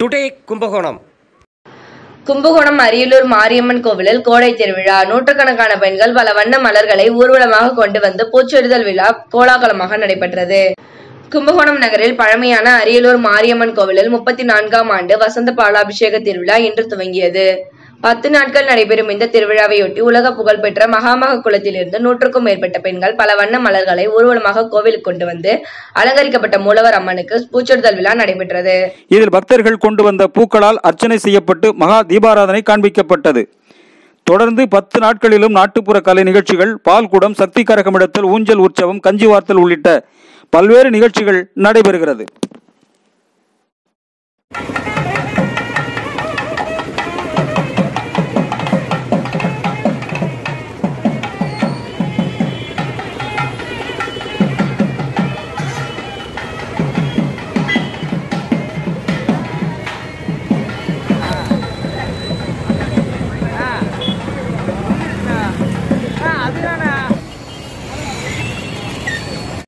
today Kumbakonam Kumbakonam Ariyalur Mariamman கோவிலில் கோடை திருவிழா நூற்றுக்கணக்கான பெண்கள் பல வண்ண மலர்களை ஊர்வலமாக கொண்டு வந்து பூச்சொரிதல் விழா கோலாகலமாக நடைபெற்றது கும்பகோணம் நகரில் பழமையான அரியலூர் மாரியம்மன் கோவிலில் முப்பத்தி நான்காம் ஆண்டு வசந்த பாலாபிஷேக திருவிழா இன்று துவங்கியது பத்து நாட்கள் நடைபெறும் இந்த திருவிழாவையொட்டி உலக புகழ்பெற்ற மகாமக குளத்திலிருந்து நூற்றுக்கும் மேற்பட்ட பெண்கள் பல வண்ண மலர்களை ஊர்வலமாக கோவிலுக்கு கொண்டு வந்து அலங்கரிக்கப்பட்ட மூலவர் அம்மனுக்கு பூச்சொரிதல் விழா நடைபெற்றது இதில் பக்தர்கள் கொண்டு வந்த பூக்களால் அர்ச்சனை செய்யப்பட்டு மகா தீபாராதனை காண்பிக்கப்பட்டது தொடர்ந்து பத்து நாட்களிலும் நாட்டுப்புற கலை நிகழ்ச்சிகள் பால்குடம் சக்தி கரகமிடத்தல் ஊஞ்சல் உற்சவம் கஞ்சி வார்த்தல் உள்ளிட்ட பல்வேறு நிகழ்ச்சிகள் நடைபெறுகிறது அதுதான்